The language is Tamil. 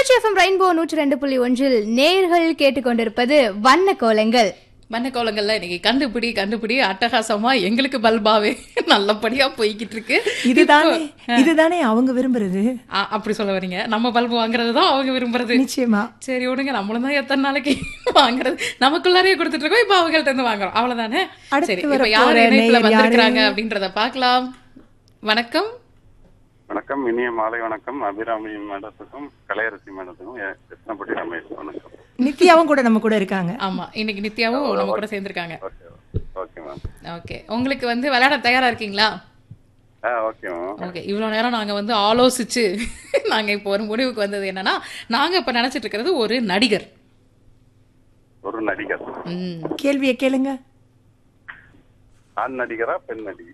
திருச்சி எஃப்எம் ரெயின்போ நூற்றி ரெண்டு புள்ளி ஒன்றில் நேர்கள் கேட்டுக்கொண்டிருப்பது வண்ண கோலங்கள் வண்ண கோலங்கள்ல இன்னைக்கு கண்டுபிடி கண்டுபிடி அட்டகாசமா எங்களுக்கு பல்பாவே நல்லபடியா போய்கிட்டு இருக்கு இதுதானே இதுதானே அவங்க விரும்புறது ஆ, அப்படி சொல்ல வரீங்க நம்ம பல்பு வாங்குறது தான் அவங்க விரும்புறது நிச்சயமா சரி விடுங்க நம்மளும் தான் எத்தனை நாளைக்கு வாங்குறது நமக்குள்ளாரையே கொடுத்துட்டு இருக்கோம் இப்ப அவங்கள்ட்ட இருந்து வாங்குறோம் அவ்வளவுதானே அடுத்து சரி இப்ப வரப்போற யார் இணைப்புல நேயர் வந்திருக்கிறாங்க யாரு? அப்படின்றத பார்க்கலாம் வணக்கம் வணக்கம் இனிய மாலை வணக்கம் அபிராமி மேடத்துக்கும் கலையரசி மேடத்துக்கும் எ- கிருஷ்ணபட்டி ரமேஷ் வணக்கம் நித்யாவும் கூட நம்ம கூட இருக்காங்க ஆமா இன்னைக்கு நித்யாவும் நம்ம கூட சேர்ந்திருக்காங்க ஓகே ஓகே மேம் ஓகே உங்களுக்கு வந்து விளையாட தயாரா இருக்கீங்களா ஆ ஓகே மேம் ஓகே இவ்வளோ நேரம் நாங்கள் வந்து ஆலோசிச்சு நாங்கள் இப்போ ஒரு முடிவுக்கு வந்தது என்னன்னா நாங்கள் இப்போ நினச்சிட்டு இருக்கிறது ஒரு நடிகர் ஒரு நடிகர் ம் கேள்வியை கேளுங்க ஆண் நடிகரா பெண் நடிகை